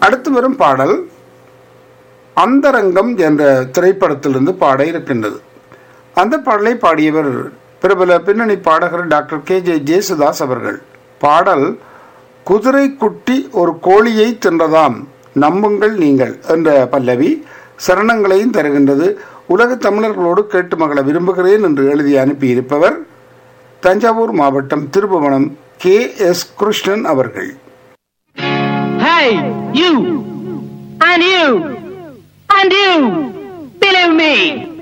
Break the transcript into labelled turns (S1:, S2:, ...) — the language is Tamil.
S1: அடுத்து வரும் பாடல் அந்தரங்கம் என்ற திரைப்படத்திலிருந்து பாட இருக்கின்றது அந்த பாடலை பாடியவர் பிரபல பின்னணி பாடகர் டாக்டர் கே ஜே ஜேசுதாஸ் அவர்கள் பாடல் குதிரை குட்டி ஒரு கோழியை தின்றதாம் நம்புங்கள் நீங்கள் என்ற பல்லவி சரணங்களையும் தருகின்றது உலக தமிழர்களோடு கேட்டு மகள விரும்புகிறேன் என்று எழுதி அனுப்பியிருப்பவர் தஞ்சாவூர் மாவட்டம் திருபுவனம் கே எஸ் கிருஷ்ணன் அவர்கள்
S2: Hey, you! And you! And you! Below me!